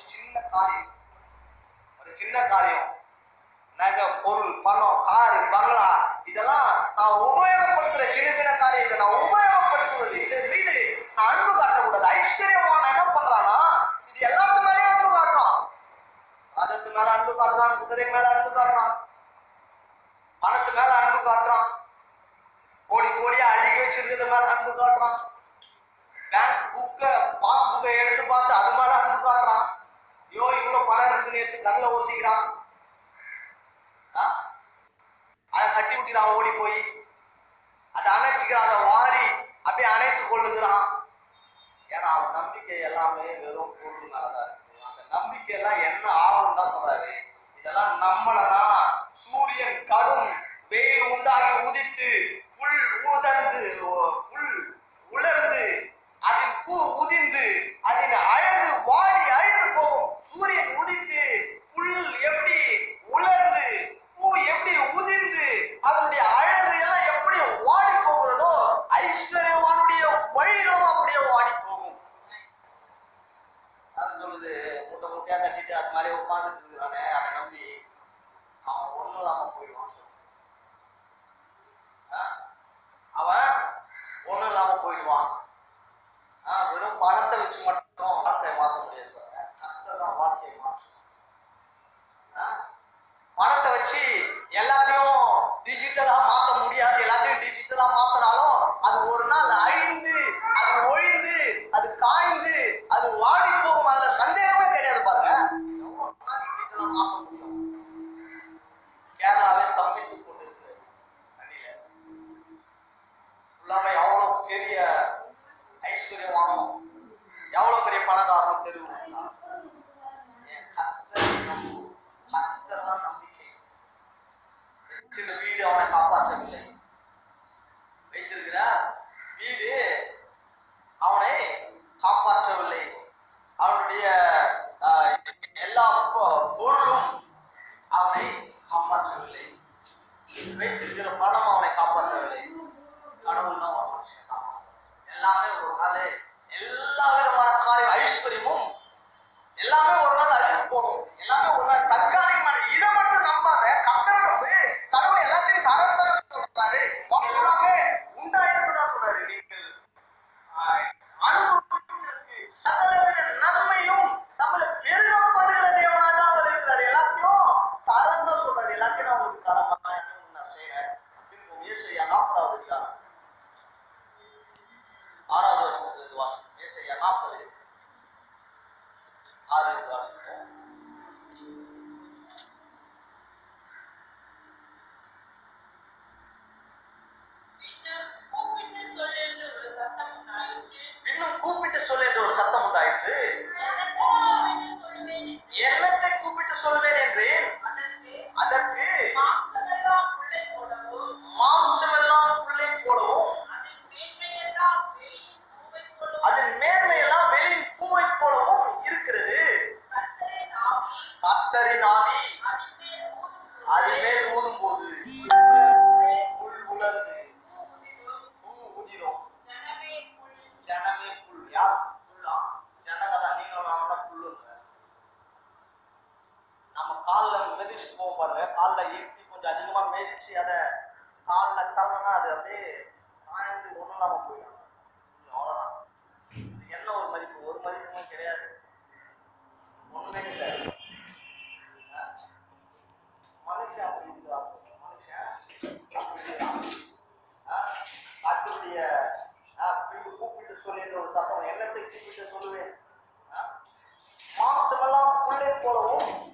சின்ன காரியம் ஒரு சின்ன காரியம் நகை பொருள் பணம் காரு பங்களா இதெல்லாம் நான் உபயோகப்படுத்துற சின்ன சின்ன காரியம் இதை நான் உபயோகப்படுத்துவது இதன் மீது நான் அன்பு காட்டக்கூடாது ஐஸ்வர்யமான என்ன பண்றானா இது எல்லாத்து மேலயும் அன்பு காட்டுறான் அதற்கு மேல அன்பு காட்டுறான் குதிரை மேல அன்பு காட்டுறான் பணத்து மேல அன்பு காட்டுறான் கோடி கோடியா அடிக்க வச்சிருக்கிறது மேல அன்பு காட்டுறான் பேங்க் புக்க பாஸ் புக்கை எடுத்து பார்த்து அது மேல அன்பு காட்டுறான் ஐயோ இவ்வளவு பணம் இருக்குதுன்னு எடுத்து கண்ணில் ஊத்திக்கிறான் ஆ? அதை கட்டி விட்டுக்கிறான் ஓடி போய் அதை அணைச்சிக்கிறான் அதை வாரி அப்படியே அணைத்து கொள்ளுகிறான் ஏன்னா அவன் நம்பிக்கை எல்லாமே வெறும் பொருள் மேலதான் இருக்கு அந்த நம்பிக்கை எல்லாம் என்ன ஆகும் தான் சொல்றாரு இதெல்லாம் நம்பலனா சூரியன் கடும் வெயில் உண்டாகி உதித்து புல் உதர்ந்து ஒ- புல் உலர்ந்து அதில் பூ உதிர்ந்து அதன் அழகு வாடி அழிந்து போகும் சூரியன் உதித்து புல் எப்படி உலர்ந்து பூ எப்படி உதிர்ந்து அதனுடைய அழகு எல்லாம் எப்படி வாடி போகிறதோ ஐஸ்வர்யவானுடைய வழிகளும் அப்படியே வாடி போகும் அது சொல்லுது மூட்டை மூட்டையா கட்டிட்டு அது மாதிரி உட்கார்ந்துட்டு இருக்கிறானே அதை நம்பி அவன் ஒண்ணும் இல்லாம போயிடுவான் சொல்லு. ஆ? அவன் ஒண்ணும் இல்லாம போயிடுவான் ஆ, வெறும் பணத்தை வச்சு மட்டும் வாழ்க்கையை மாற்ற முடியாது பாருங்க. கர்த்தர் தான் வாழ்க்கையை மாற்றும் ஆ? பணத்தை வச்சு எல்லாத்தையும் டிஜிட்டலா மாத்த முடியாது எல்லாத்தையும் டிஜிட்டலா மாத்தினாலும் அது ஒரு நாள் அழிந்து அது ஒழிந்து அது காய்ந்து அது வாடி போகும் அதுல சந்தேகமே கிடையாது பாருங்க எவ்வளவு நாள் டிஜிட்டலா மாத்த முடியும் கேரளாவே ஸ்தம்பித்து கொண்டு இருக்கிறது தண்ணியில ஃபுல்லாவே எவ்வளவு பெரிய ஐஸ்வர்யமானோம் எவ்வளவு பெரிய பணக்காரனும் தெரியும் என் கர்த்தரை நம்பு. கர்த்தர் தான் நம்பிக்கை சின்ன வீடு அவனை காப்பாற்றவில்லை வைத்திருக்கிற வீடு அவனை காப்பாற்றவில்லை அவனுடைய ஆஹ், எல்லா பொ- பொருளும் அவனை காப்பாற்றவில்லை வைத்திருக்கிற பணம் அவனை காப்பாற்றவில்லை கடவுள் தான் ஒரு மனுஷனை காப்பாற்ற எல்லாமே ஒரு நாள் எல்லா விதமான காரியம் ஐஸ்வர்யமும் எல்லாமே ஒரு நாள் அழிந்து போகும் எல்லாமே ஒரு நாள் தற்காலிகமான இதை மட்டும் நம்பாத கத்தரிடம் கடவுள் எல்லாத்தையும் தரம் தர சொல்றாரு எல்லாமே உண்டாயிருக்குதான் சொல்றாரு நீங்கள் ஆஹ், அனுபவிக்கிறதுக்கு சகலவித நன்மையும் நம்மளை பெருக பண்ணுகிற தேவனாக தான் அவர் இருக்கிறாரு எல்லாத்தையும் தரம் தான் சொல்றாரு எல்லாத்தையும் நான் உங்களுக்கு தரம் பண்ணேன் நான் செய்யறேன் திருப்பம் ஏசையா நாற்பதாவது அதிகாரம் ஆறாவது வருஷத்துக்கு வாசம் ஏசையா நாற்பது ஆறு வாசிப்போம் இன்னும் கூப்பிட்டு சொல் என்று ஒரு சத்தம் உண்டாயிற்று. இன்னும் கூப்பிட்டு சொல்ல என்று ஒரு சத்தம் உண்டாயிற்று என்னத்தை கூப்பிட்டு சொல்வேன் என்று என்னத்தை கூப்பிட்டு சொல்வேன் என்றேன் அதற்கு அதற்கு மாம்சமெல்லாம் உள்ளே போடவும், மாம்சமெல்லாம் புல்லை போலவும் அதன் மேன்மையெல்லாம் வெளியின் பூவைப் போலவும், அதன் மேன்மையெல்லாம் வெளியின் பூவை போலவும் இருக்கிறது கர்த்தரின் ஆவி கத்தரின் ஆவி அதன் மேல் ஊதும் போது, அதன் மேல் ஊதும் போது புல் உலர்ந்து பூ உதிரும். பூ உதிரும் ஜனமே புல். ஜனமே புல் யார் புல்லா ஜனங்க தான் நீங்களும் நாம தான் புல்லுன்ற நம்ம காலில் மிதிச்சுட்டு போவோம் பாருங்க காலில் எட்டி கொஞ்சம் அதிகமா மிதிச்சு அதை காலில் தள்ளனா அது அப்படியே காய்ந்து ஒன்றும் இல்லாம போயிடும் அவ்வளோதான் இது என்ன ஒரு மதிப்பு ஒரு மதிப்பும் கிடையாது ஒண்ணுமே இல்லை அஹ் மனுஷன் அப்படி இருக்கிறான் மனுஷன் அப்படி இருக்கிறான் அஹ் கர்த்தருடைய அஹ், பின்பு கூப்பிட்டு சொல்லுகின்ற ஒரு சத்தம் என்னத்தை கூப்பிட்டு சொல்லுவேன் அஹ், மாம்சமெல்லாம் புல்லை போலவும்